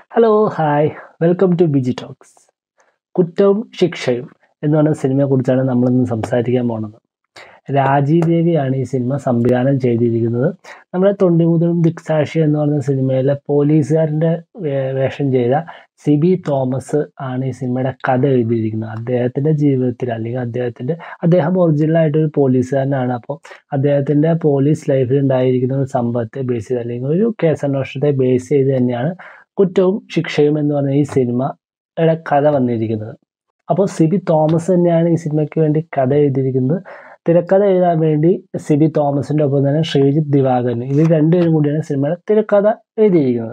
hello hi welcome to BG Talks കുറ്റവും ശിക്ഷയും എന്ന് പറഞ്ഞ സിനിമയെക്കുറിച്ചാണ് നമ്മളിന്ന് സംസാരിക്കാൻ പോണത് രാജീവ് രവിയാണ് ഈ സിനിമ സംവിധാനം ചെയ്തിരിക്കുന്നത് നമ്മുടെ തൊണ്ടിമുതലും ദിക്സാക്ഷി എന്ന് പറഞ്ഞ സിനിമയിലെ പോലീസുകാരൻ്റെ വേ- വേഷം ചെയ്ത സിബി തോമസ് ആണ് ഈ സിനിമയുടെ കഥ എഴുതിയിരിക്കുന്നത് അദ്ദേഹത്തിൻ്റെ ജീവിതത്തിൽ അല്ലെങ്കിൽ അദ്ദേഹത്തിൻ്റെ അദ്ദേഹം ഒറിജിനലായിട്ട് ഒരു പോലീസുകാരനാണ് അപ്പോൾ അദ്ദേഹത്തിൻ്റെ പോലീസ് ലൈഫിൽ ഉണ്ടായിരിക്കുന്ന ഒരു സംഭവത്തെ ബേസ് ചെയ്ത് അല്ലെങ്കിൽ ഒരു കേസന്വേഷണത്തെ ബേസ് ചെയ്ത് തന്നെയാണ് കുറ്റവും ശിക്ഷയും എന്ന് പറഞ്ഞ ഈ സിനിമയുടെ കഥ വന്നിരിക്കുന്നത് അപ്പോൾ സിബി തോമസ് തന്നെയാണ് ഈ സിനിമയ്ക്ക് വേണ്ടി കഥ എഴുതിയിരിക്കുന്നത് തിരക്കഥ എഴുതാൻ വേണ്ടി സിബി തോമസിന്റെ ഒപ്പം തന്നെ ശ്രീജിത്ത് ദിവാകരൻ ഇവർ രണ്ടുപേരും കൂടിയാണ് സിനിമയുടെ തിരക്കഥ എഴുതിയിരിക്കുന്നത്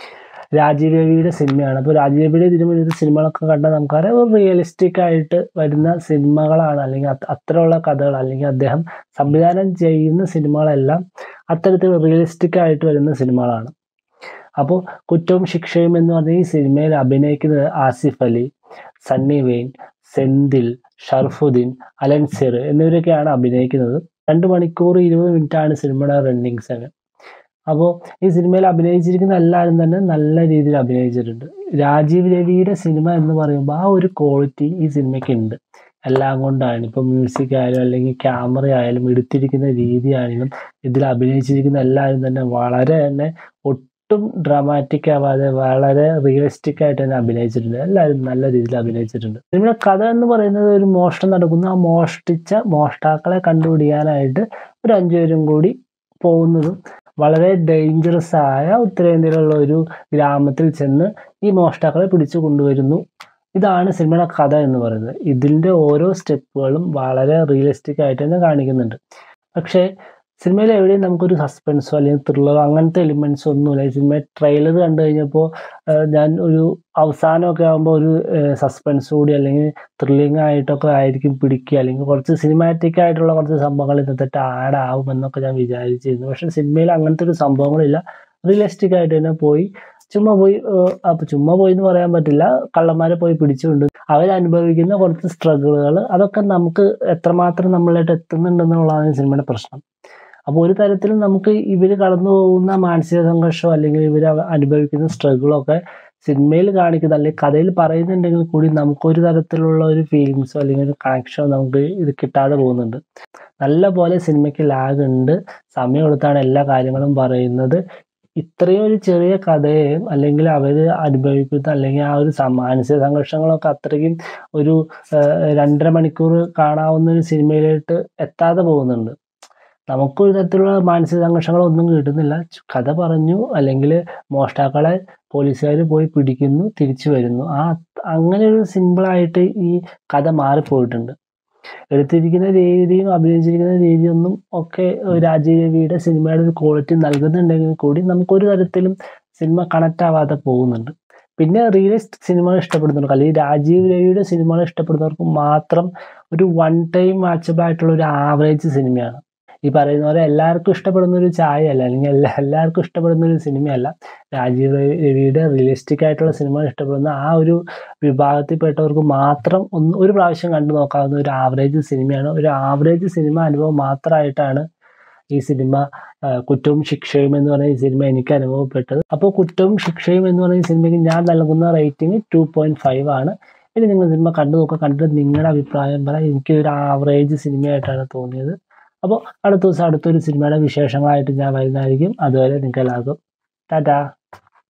രാജീവ് രവിയുടെ സിനിമയാണ് അപ്പോൾ രാജീവ് രവിയുടെ ഇതിനു മുന്നേ സിനിമകളൊക്കെ കണ്ടാൽ നമുക്കറിയാം ഒരു റിയലിസ്റ്റിക് ആയിട്ട് വരുന്ന സിനിമകളാണ് അല്ലെങ്കിൽ അത് അത്തരമുള്ള കഥകൾ അല്ലെങ്കിൽ അദ്ദേഹം സംവിധാനം ചെയ്യുന്ന സിനിമകളെല്ലാം അത്തരത്തിൽ റിയലിസ്റ്റിക് ആയിട്ട് വരുന്ന സിനിമകളാണ് അപ്പോൾ കുറ്റവും ശിക്ഷയും എന്ന് പറഞ്ഞ ഈ സിനിമയിൽ അഭിനയിക്കുന്നത് ആസിഫ് അലി സണ്ണി വെയിൻ സെന്തിൽ ഷർഫുദ്ദീൻ അലൻസിർ എന്നിവരൊക്കെയാണ് അഭിനയിക്കുന്നത് രണ്ട് മണിക്കൂർ ഇരുപത് മിനിറ്റ് ആണ് സിനിമയുടെ റണ്ണിങ് സമയം അപ്പോൾ ഈ സിനിമയിൽ അഭിനയിച്ചിരിക്കുന്ന എല്ലാവരും തന്നെ നല്ല രീതിയിൽ അഭിനയിച്ചിട്ടുണ്ട് രാജീവ് രവിയുടെ സിനിമ എന്ന് പറയുമ്പോൾ ആ ഒരു ക്വാളിറ്റി ഈ സിനിമയ്ക്ക് ഉണ്ട് എല്ലാം കൊണ്ടാണ് ഇപ്പോൾ മ്യൂസിക് ആയാലും അല്ലെങ്കിൽ ക്യാമറ ആയാലും എടുത്തിരിക്കുന്ന രീതി ആണെങ്കിലും ഇതിൽ അഭിനയിച്ചിരിക്കുന്ന എല്ലാവരും തന്നെ വളരെ തന്നെ ഒട്ടും ഡ്രാമാറ്റിക് ആവാതെ വളരെ റിയലിസ്റ്റിക് ആയിട്ട് തന്നെ അഭിനയിച്ചിട്ടുണ്ട് എല്ലാവരും നല്ല രീതിയിൽ അഭിനയിച്ചിട്ടുണ്ട് സിനിമയുടെ കഥ എന്ന് പറയുന്നത് ഒരു മോഷണം നടക്കുന്നു ആ മോഷ്ടിച്ച മോഷ്ടാക്കളെ കണ്ടുപിടിക്കാനായിട്ട് ഒരു അഞ്ചുപേരും കൂടി പോകുന്നതും വളരെ ഡേഞ്ചറസ് ആയ ഉത്തരേന്ത്യയിലുള്ള ഒരു ഗ്രാമത്തിൽ ചെന്ന് ഈ മോഷ്ടാക്കളെ പിടിച്ചു കൊണ്ടുവരുന്നു ഇതാണ് സിനിമയുടെ കഥ എന്ന് പറയുന്നത് ഇതിൻ്റെ ഓരോ സ്റ്റെപ്പുകളും വളരെ റിയലിസ്റ്റിക് ആയിട്ട് തന്നെ കാണിക്കുന്നുണ്ട് പക്ഷേ സിനിമയിൽ എവിടെയും നമുക്കൊരു സസ്പെൻസോ അല്ലെങ്കിൽ ത്രില്ലറോ അങ്ങനത്തെ എലിമെന്റ്സ് ഒന്നുമില്ല ഈ സിനിമ ട്രെയിലർ കണ്ടു കഴിഞ്ഞപ്പോൾ ഞാൻ ഒരു അവസാനമൊക്കെ ആകുമ്പോൾ ഒരു സസ്പെൻസ് കൂടി അല്ലെങ്കിൽ ത്രില്ലിംഗ് ആയിട്ടൊക്കെ ആയിരിക്കും പിടിക്കുക അല്ലെങ്കിൽ കുറച്ച് സിനിമാറ്റിക് ആയിട്ടുള്ള കുറച്ച് സംഭവങ്ങൾ ഇന്നത്തെ ആഡ് ആവുമെന്നൊക്കെ ഞാൻ വിചാരിച്ചിരുന്നു പക്ഷെ സിനിമയിൽ അങ്ങനത്തെ ഒരു സംഭവങ്ങളില്ല റിയലിസ്റ്റിക് ആയിട്ട് തന്നെ പോയി ചുമ്മാ പോയി ഏഹ് അപ്പൊ ചുമ്മാ പോയി എന്ന് പറയാൻ പറ്റില്ല കള്ളന്മാരെ പോയി പിടിച്ചുകൊണ്ട് അവരനുഭവിക്കുന്ന കുറച്ച് സ്ട്രഗിളുകൾ അതൊക്കെ നമുക്ക് എത്രമാത്രം നമ്മളിലായിട്ട് എത്തുന്നുണ്ടെന്നുള്ളതാണ് ഈ സിനിമയുടെ പ്രശ്നം അപ്പോൾ ഒരു തരത്തിലും നമുക്ക് ഇവർ കടന്നു പോകുന്ന മാനസിക സംഘർഷമോ അല്ലെങ്കിൽ ഇവർ അനുഭവിക്കുന്ന സ്ട്രഗിളൊക്കെ സിനിമയിൽ കാണിക്കുന്ന അല്ലെങ്കിൽ കഥയിൽ പറയുന്നുണ്ടെങ്കിൽ കൂടി നമുക്കൊരു തരത്തിലുള്ള ഒരു ഫീലിങ്സോ അല്ലെങ്കിൽ ഒരു കണക്ഷനോ നമുക്ക് ഇത് കിട്ടാതെ പോകുന്നുണ്ട് നല്ല പോലെ സിനിമയ്ക്ക് ലാഗ് ഉണ്ട് സമയം എടുത്താണ് എല്ലാ കാര്യങ്ങളും പറയുന്നത് ഇത്രയും ഒരു ചെറിയ കഥയെയും അല്ലെങ്കിൽ അവർ അനുഭവിക്കുന്ന അല്ലെങ്കിൽ ആ ഒരു സ- മാനസിക സംഘർഷങ്ങളൊക്കെ അത്രയ്ക്കും ഒരു ഏഹ്, രണ്ടര മണിക്കൂർ കാണാവുന്ന ഒരു സിനിമയിലോട്ട് എത്താതെ പോകുന്നുണ്ട് നമുക്കൊരു തരത്തിലുള്ള മാനസിക സംഘർഷങ്ങളൊന്നും കിട്ടുന്നില്ല ചു- കഥ പറഞ്ഞു അല്ലെങ്കിൽ മോഷ്ടാക്കളെ പോലീസുകാർ പോയി പിടിക്കുന്നു തിരിച്ചു വരുന്നു ആ അങ്ങനെ ഒരു സിമ്പിളായിട്ട് ഈ കഥ മാറിപ്പോയിട്ടുണ്ട് എടുത്തിരിക്കുന്ന രീതിയും അഭിനയിച്ചിരിക്കുന്ന രീതിയൊന്നും ഒക്കെ രാജീവ് രവിയുടെ സിനിമയുടെ ഒരു ക്വാളിറ്റി നൽകുന്നുണ്ടെങ്കിൽ കൂടി നമുക്കൊരു തരത്തിലും സിനിമ കണക്ട് ആവാതെ പോകുന്നുണ്ട് പിന്നെ റിയലിസ്റ്റ് സിനിമകൾ ഇഷ്ടപ്പെടുന്നവർക്ക് അല്ലെങ്കിൽ രാജീവ് രവിയുടെ സിനിമകൾ ഇഷ്ടപ്പെടുന്നവർക്ക് മാത്രം ഒരു വൺ ടൈം വാച്ചബിൾ ആയിട്ടുള്ള ഒരു ആവറേജ് സിനിമയാണ് ഈ പറയുന്ന പോലെ എല്ലാവർക്കും ഇഷ്ടപ്പെടുന്ന ഒരു ചായയല്ല അല്ലെങ്കിൽ എല്ലാ എല്ലാവർക്കും ഇഷ്ടപ്പെടുന്ന ഒരു സിനിമയല്ല രാജീവ് രവി- രവിയുടെ റിയലിസ്റ്റിക് ആയിട്ടുള്ള സിനിമകൾ ഇഷ്ടപ്പെടുന്ന ആ ഒരു വിഭാഗത്തിൽപ്പെട്ടവർക്ക് മാത്രം ഒന്ന് ഒരു പ്രാവശ്യം കണ്ടു നോക്കാവുന്ന ഒരു ആവറേജ് സിനിമയാണ് ഒരു ആവറേജ് സിനിമ അനുഭവം മാത്രമായിട്ടാണ് ഈ സിനിമ ആ, കുറ്റവും ശിക്ഷയും എന്ന് പറയുന്ന ഈ സിനിമ എനിക്ക് അനുഭവപ്പെട്ടത് അപ്പോൾ കുറ്റവും ശിക്ഷയും എന്ന് പറയുന്ന ഈ സിനിമയ്ക്ക് ഞാൻ നൽകുന്ന റേറ്റിംഗ് ടു പോയിന്റ് ഫൈവ് ആണ് ഇനി നിങ്ങൾ സിനിമ കണ്ടു നോക്കുക കണ്ടിട്ട് നിങ്ങളുടെ അഭിപ്രായം പറയാം എനിക്ക് ഒരു ആവറേജ് സിനിമയായിട്ടാണ് തോന്നിയത് അപ്പോൾ അടുത്ത ദിവസം അടുത്തൊരു സിനിമയുടെ വിശേഷങ്ങളായിട്ട് ഞാൻ വരുന്നതായിരിക്കും അതുവരെ നിങ്ങൾക്ക് എല്ലാവർക്കും ടാറ്റാ